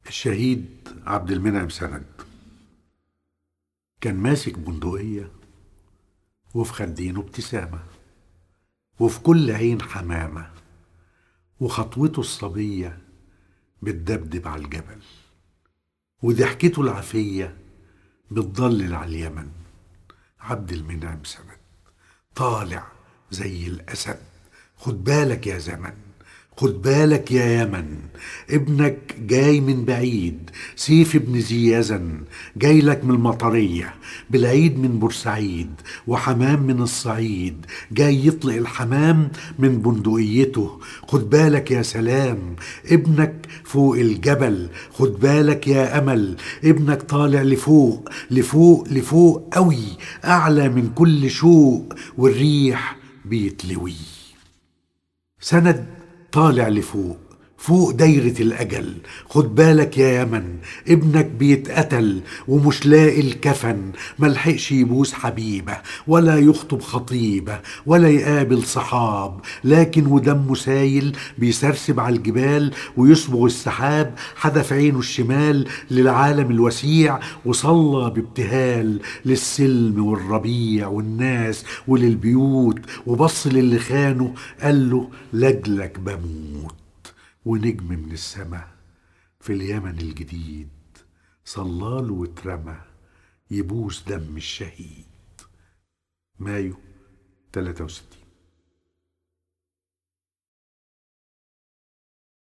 الشهيد عبد المنعم سند كان ماسك بندقية وفي خدينه ابتسامة وفي كل عين حمامة وخطوته الصبية بتدبدب على الجبل وضحكته العافية بتضلل على اليمن عبد المنعم سند طالع زي الأسد خد بالك يا زمن خد بالك يا يمن ابنك جاي من بعيد سيف ابن ذي يزن جاي لك من المطرية بالعيد من بورسعيد وحمام من الصعيد جاي يطلق الحمام من بندقيته خد بالك يا سلام ابنك فوق الجبل خد بالك يا أمل ابنك طالع لفوق لفوق لفوق قوي أعلى من كل شوق والريح بيتلوي سند طالع لفوق فوق دايرة الأجل خد بالك يا يمن ابنك بيتقتل ومش لاقي الكفن ملحقش يبوس حبيبة ولا يخطب خطيبة ولا يقابل صحاب لكن ودمه سايل بيسرسب على الجبال ويصبغ السحاب حدف عينه الشمال للعالم الوسيع وصلى بابتهال للسلم والربيع والناس وللبيوت وبص للي خانه قال له لجلك بموت ونجم من السما في اليمن الجديد صلاله واترمى يبوس دم الشهيد مايو 63